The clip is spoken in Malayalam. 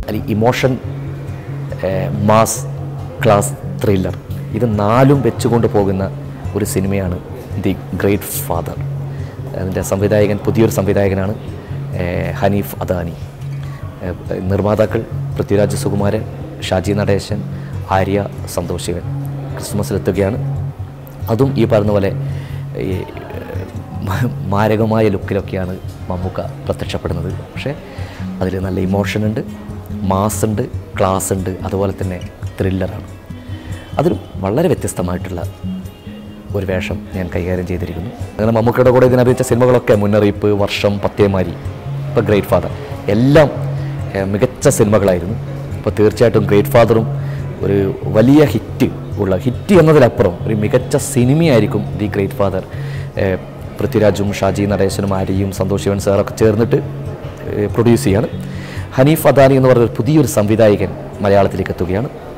അല്ലെങ്കിൽ ഇമോഷൻ മാസ് ക്ലാസ് ത്രില്ലർ ഇത് നാലും വെച്ചുകൊണ്ട് പോകുന്ന ഒരു സിനിമയാണ് ദി ഗ്രേറ്റ് ഫാദർ അതിൻ്റെ സംവിധായകൻ പുതിയൊരു സംവിധായകനാണ് ഏഹ്, ഹനീഫ് അദാനി ഏഹ്, നിർമ്മാതാക്കൾ പൃഥ്വിരാജ് സുകുമാരൻ ഷാജി നടേശൻ ആര്യ സന്തോഷ് ശിവൻ ക്രിസ്മസിലെത്തുകയാണ് അതും ഈ പറഞ്ഞ പോലെ ഈ ഏഹ്, മ- മാരകമായ ലുക്കിലൊക്കെയാണ് മമ്മൂക്ക പ്രത്യക്ഷപ്പെടുന്നത് പക്ഷേ അതിൽ നല്ല ഇമോഷൻ ഉണ്ട് മാസ് ഉണ്ട് ക്ലാസ് ഉണ്ട് അതുപോലെ തന്നെ ത്രില്ലറാണ് അതിൽ വളരെ വ്യത്യസ്തമായിട്ടുള്ള ഒരു വേഷം ഞാൻ കൈകാര്യം ചെയ്തിരിക്കുന്നു അങ്ങനെ മമ്മൂക്കയുടെ കൂടെ ഇതിനഭിച്ച സിനിമകളൊക്കെ മുന്നറിയിപ്പ് വർഷം പത്തേമാരി ഇപ്പോൾ ഗ്രേറ്റ് ഫാദർ എല്ലാം ഏഹ്, മികച്ച സിനിമകളായിരുന്നു അപ്പോൾ തീർച്ചയായിട്ടും ഗ്രേറ്റ് ഫാദറും ഒരു വലിയ ഹിറ്റ് ഉള്ള ഹിറ്റ് എന്നതിലപ്പുറം ഒരു മികച്ച സിനിമയായിരിക്കും ദി ഗ്രേറ്റ് ഫാദർ ഏഹ്, പൃഥ്വിരാജും ഷാജി നടേശനും ആര്യയും സന്തോഷ് ശിവൻ സാറൊക്കെ ചേർന്നിട്ട് പ്രൊഡ്യൂസ് ചെയ്യാണ് ഹനീഫ് അദാനി എന്ന് പറയുന്ന ഒരു പുതിയൊരു സംവിധായകൻ മലയാളത്തിലേക്ക് എത്തുകയാണ്